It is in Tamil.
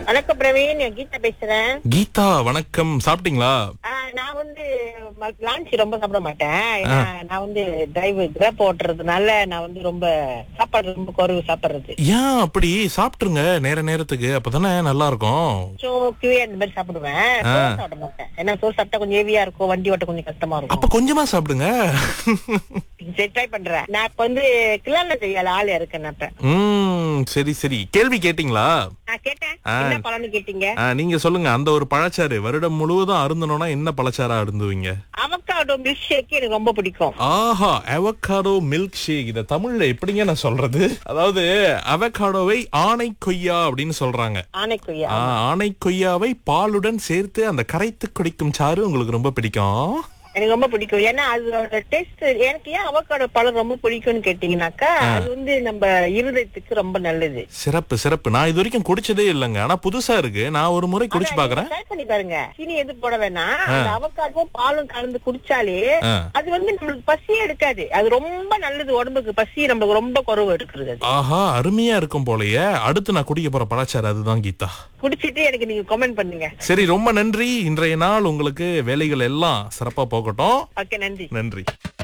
வணக்கம் பிரவீன் நான் கீதா பேசுறேன் கீதா வணக்கம் சாப்பிட்டீங்களா ஆ, நான் வந்து லான்ச் ரொம்ப சாப்பிட மாட்டேன் ஏன்னா நான் வந்து டிரைவ் கிராப் ஓட்டுறதுனால நான் வந்து ரொம்ப சாப்பாடு ரொம்ப குறைவு சாப்பிடுறது ஏன் அப்படி சாப்பிட்டுருங்க நேர நேரத்துக்கு அப்பதானே நல்லா இருக்கும் சோ கியூஏ அந்த மாதிரி சாப்பிடுவேன் சோறு சாப்பிட மாட்டேன் ஏன்னா சோறு சாப்பிட்டா கொஞ்சம் ஹெவியா இருக்கும் வண்டி ஓட்ட கொஞ்சம் கஷ்டமா இருக்கும் அப்ப கொஞ்சமா சாப்பிடுங்க சரி ட்ரை பண்றேன் நான் இப்ப வந்து கிளான செய்யல ஆள் இருக்கேன் நான் இப்ப ம் சரி சரி கேள்வி கேட்டீங்களா நான் கேட்டேன் என்ன பழம்னு கேட்டீங்க ஆ, நீங்க சொல்லுங்க அந்த ஒரு பழச்சாறு வருடம் முழுவதும் அருந்தணும்னா என்ன பழச்சாரா அருந்துவீங்க அவக்காடோ மில்க் ஷேக் எனக்கு ரொம்ப பிடிக்கும் ஆஹா அவகாடோ மில்க் ஷேக் இத தமிழ்ல எப்படிங்க நான் சொல்றது அதாவது அவகாடோவை ஆணை கொய்யா அப்படின்னு சொல்றாங்க ஆனைக்குய்யா ஆ, ஆணை கொய்யாவை பாலுடன் சேர்த்து அந்த கரைத்து குடிக்கும் சாறு உங்களுக்கு ரொம்ப பிடிக்கும் எனக்கு ரொம்ப பிடிக்கும் ஏன்னா அதோட டேஸ்ட் எனக்கு ஏன் அவக்காடோ பழம் ரொம்ப பிடிக்கும்னு கேட்டீங்கன்னாக்கா அது வந்து நம்ம இருதயத்துக்கு ரொம்ப நல்லது சிறப்பு சிறப்பு நான் இது வரைக்கும் குடிச்சதே இல்லைங்க ஆனா புதுசா இருக்கு நான் ஒரு முறை குடிச்சு பாக்குறேன் ட்ரை பண்ணி பாருங்க சீனி எது போட வேணாம் அந்த அவக்காடும் பாலும் கலந்து குடிச்சாலே ஆ. அது வந்து நம்மளுக்கு பசியே எடுக்காது அது ரொம்ப நல்லது உடம்புக்கு பசி நம்மளுக்கு ரொம்ப குறைவு எடுக்கிறது அது ஆஹா அருமையா இருக்கும் போலயே அடுத்து நான் குடிக்க போற பழச்சாறு அதுதான் கீதா குடிச்சிட்டு எனக்கு நீங்க கமெண்ட் பண்ணுங்க சரி ரொம்ப நன்றி இன்றைய நாள் உங்களுக்கு வேலைகள் எல்லாம் சிறப்பா போகட்டும் ஓகே நன்றி நன்றி